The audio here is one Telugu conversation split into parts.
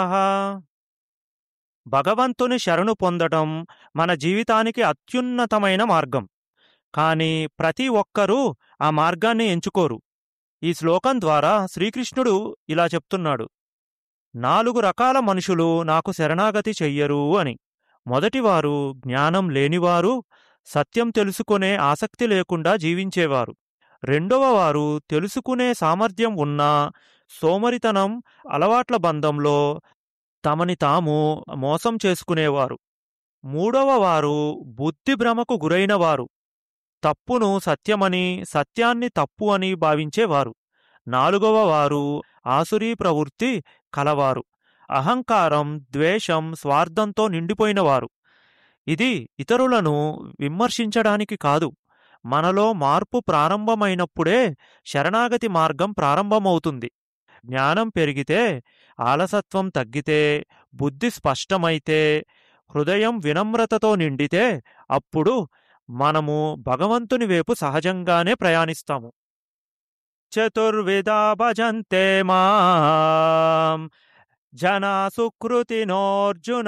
భగవంతుని శరణు పొందటం మన జీవితానికి అత్యున్నతమైన మార్గం కానీ ప్రతి ఒక్కరూ ఆ మార్గాన్ని ఎంచుకోరు ఈ శ్లోకం ద్వారా శ్రీకృష్ణుడు ఇలా చెప్తున్నాడు నాలుగు రకాల మనుషులు నాకు శరణాగతి చెయ్యరు అని మొదటివారు జ్ఞానం లేనివారు సత్యం తెలుసుకునే ఆసక్తి లేకుండా జీవించేవారు రెండవ వారు తెలుసుకునే సామర్థ్యం ఉన్నా సోమరితనం అలవాట్ల బంధంలో తమని తాము మోసం చేసుకునేవారు మూడవ వారు బుద్ధిభ్రమకు గురైనవారు తప్పును సత్యమని సత్యాన్ని తప్పు అని భావించేవారు నాలుగవ వారు ఆసురీ ప్రవృత్తి కలవారు అహంకారం ద్వేషం స్వార్థంతో నిండిపోయినవారు ఇది ఇతరులను విమర్శించడానికి కాదు మనలో మార్పు ప్రారంభమైనప్పుడే శరణాగతి మార్గం ప్రారంభమవుతుంది జ్ఞానం పెరిగితే ఆలసత్వం తగ్గితే బుద్ధి స్పష్టమైతే హృదయం వినమ్రతతో నిండితే అప్పుడు మనము భగవంతుని వైపు సహజంగానే ప్రయాణిస్తాము చతుర్విధా భజంతే మాం జనా సుకృతినోర్జున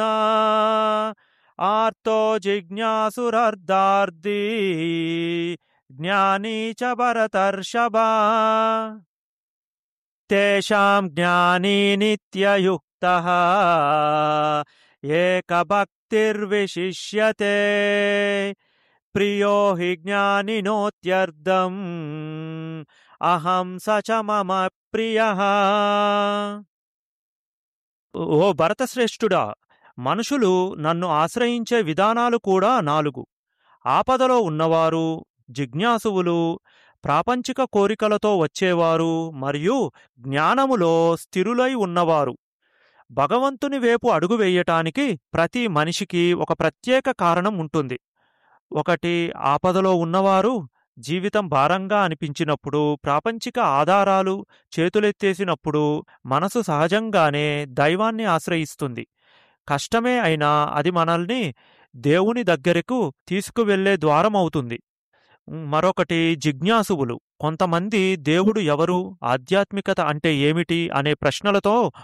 ఆర్తో జిజ్ఞాసురర్ధార్దీ జ్ఞానీ చ భరతర్షభా తేషాం జ్ఞానీ నిత్యయుక్త ఏకభక్తిర్విశిష్యతే ప్రియో హి జ్ఞానినోత్యర్థం అహం స చ మమ ప్రియ ఓ భరతశ్రేష్ఠుడా మనుషులు నన్ను ఆశ్రయించే విధానాలు కూడా నాలుగు ఆపదలో ఉన్నవారు జిజ్ఞాసువులు ప్రాపంచిక కోరికలతో వచ్చేవారు మరియు జ్ఞానములో స్థిరులై ఉన్నవారు భగవంతుని వైపు అడుగు వేయటానికి ప్రతి మనిషికి ఒక ప్రత్యేక కారణం ఉంటుంది ఒకటి ఆపదలో ఉన్నవారు జీవితం భారంగా అనిపించినప్పుడు ప్రాపంచిక ఆధారాలు చేతులెత్తేసినప్పుడు మనసు సహజంగానే దైవాన్ని ఆశ్రయిస్తుంది కష్టమే అయినా అది మనల్ని దేవుని దగ్గరకు తీసుకువెళ్లే ద్వారమవుతుంది మరొకటి జిజ్ఞాసువులు కొంతమంది దేవుడు ఎవరు ఆధ్యాత్మికత అంటే ఏమిటి అనే ప్రశ్నలతో